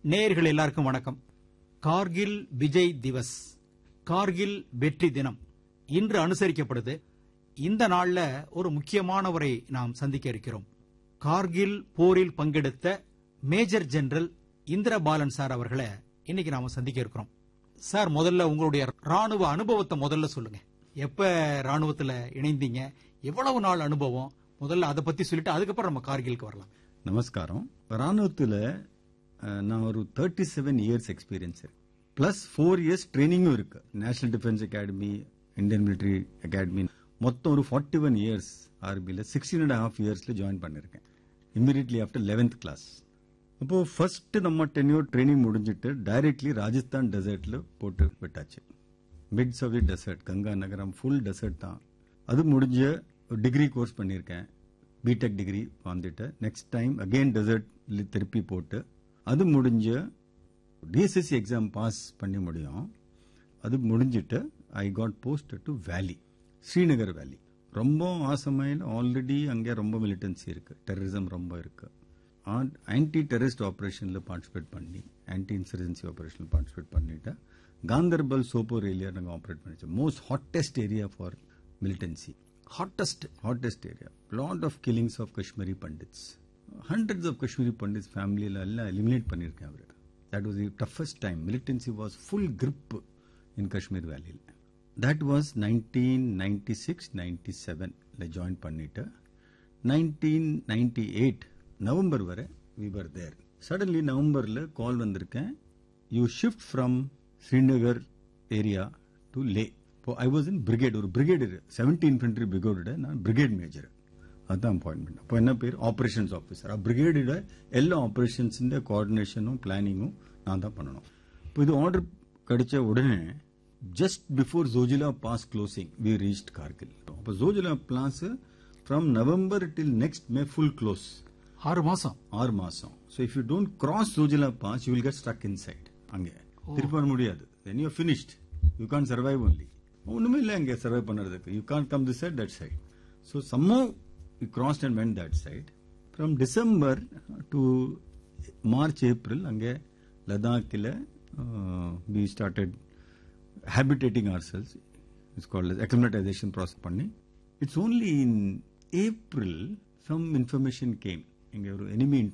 நேயர்கள் எல்லாருக்கும் வணக்கம் கார்கில் விஜய் திவஸ் கார்கில் வெற்றி தினம் இன்று அனுசரிக்கப்படுது இந்த நாள்ல ஒரு முக்கியமானவரை நாம் சந்திக்க இருக்கிறோம் கார்கில் போரில் பங்கெடுத்த மேஜர் ஜெனரல் இந்திரபாலன் சார் அவர்களை இன்னைக்கு நாம சந்திக்க இருக்கிறோம் சார் முதல்ல உங்களுடைய ராணுவ அனுபவத்தை முதல்ல சொல்லுங்க எப்ப ராணுவத்துல இணைந்தீங்க எவ்வளவு நாள் அனுபவம் முதல்ல அதை பத்தி சொல்லிட்டு அதுக்கப்புறம் நம்ம கார்கிலுக்கு வரலாம் நமஸ்காரம் ராணுவத்தில் நான் ஒரு தேர்ட்டி செவன் இயர்ஸ் எக்ஸ்பீரியன்ஸ் இருக்கு பிளஸ் ஃபோர் இயர்ஸ் ட்ரைனிங்கும் இருக்கு national defence academy Indian military academy மொத்தம் ஒரு ஃபார்ட்டி ஒன் இயர்ஸ் ஆர்பியில் சிக்ஸ்டீன் அண்ட் ஹாஃப் இயர்ஸில் ஜாயின் பண்ணியிருக்கேன் இம்மீடியட்லி ஆஃப்டர் லெவன்த் கிளாஸ் அப்போ ஃபர்ஸ்ட் நம்ம டென்யூர் ட்ரைனிங் முடிஞ்சிட்டு டைரக்ட்லி ராஜஸ்தான் டெசர்ட்ல போட்டு விட்டாச்சு mids of the desert Ganga நகரம் ஃபுல் டெசர்ட் தான் அது முடிஞ்ச டிகிரி கோர்ஸ் பண்ணியிருக்கேன் பிடெக் டிகிரி வந்துட்டு நெக்ஸ்ட் டைம் அகெயின் டெசர்ட் திருப்பி போட்டு அது முடிஞ்ச டிஎஸ்எஸ்சி எக்ஸாம் பாஸ் பண்ணி முடியும் அது முடிஞ்சிட்டு ஐ காட் போஸ்ட் டு வேலி ஸ்ரீநகர் வேலி ரொம்ப ஆசமையில் ஆல்ரெடி அங்கே ரொம்ப மிலிட்டன்சி இருக்கு டெரரிசம் ரொம்ப இருக்கு ஆன்டி டெரரிஸ்ட் ஆப்ரேஷனில் பார்ட்டிசிபேட் பண்ணி ஆன்டி இன்சர்ஜென்சி ஆப்ரேஷனில் பார்ட்டிசிபேட் பண்ணிட்டு காந்தர்பல் சோப்போர் ஏரியா நாங்கள் ஆப்ரேட் பண்ணிச்சோம் most hottest area for militancy hottest hottest area. Lot of killings of Kashmiri Pandits. Hundreds of Kashmiri Pandits ஃபேமிலியில் எல்லாம் எலிமினேட் பண்ணியிருக்கேன் அவர் that was the toughest time militancy was full grip in Kashmir வேலியில் that was nineteen ninety six ninety செவனில் join பண்ணிட்டு nineteen ninety eight November வரை விவர் there suddenly நவம்பரில் கால் வந்திருக்கேன் you shift from Srinagar area to Leh இப்போ ஐ வாஸ் இன் பிரிகேட் ஒரு brigade seventy infantry பிரிகேடோட நான் பிரிகேட் மேஜர் அதுதான் அப்பாயின்மெண்ட் அப்போ என்ன பேர் ஆபரேஷன்ஸ் ஆஃபீஸர் ஆ பிரிகேடோட எல்லா ஆபரேஷன்ஸிന്റെ கோஆர்டினேஷனும் பிளானிங்கும் நான் தான் பண்ணணும் இப்போ இது ஆர்டர் கிடைச்ச உடனே just before Zojila pass closing we reached Kargil அப்போ Zojila pass from November till next May full close ஆறு மாசம் ஆறு மாசம் so if you don't cross Zojila pass you will get stuck inside அங்கே திருப்பி வர முடியாது then you finished you can survive only ஒண்ணுமே இல்லை அங்கே சர்வை பண்ணுறதுக்கு you can come this side that side so சம்மோ you crossed and when that side from December to March April அங்கே லடாக்கில் we started habitating ourselves it's called acclimatization process பண்ணி it's only in April some information came இங்கே ஒரு enemy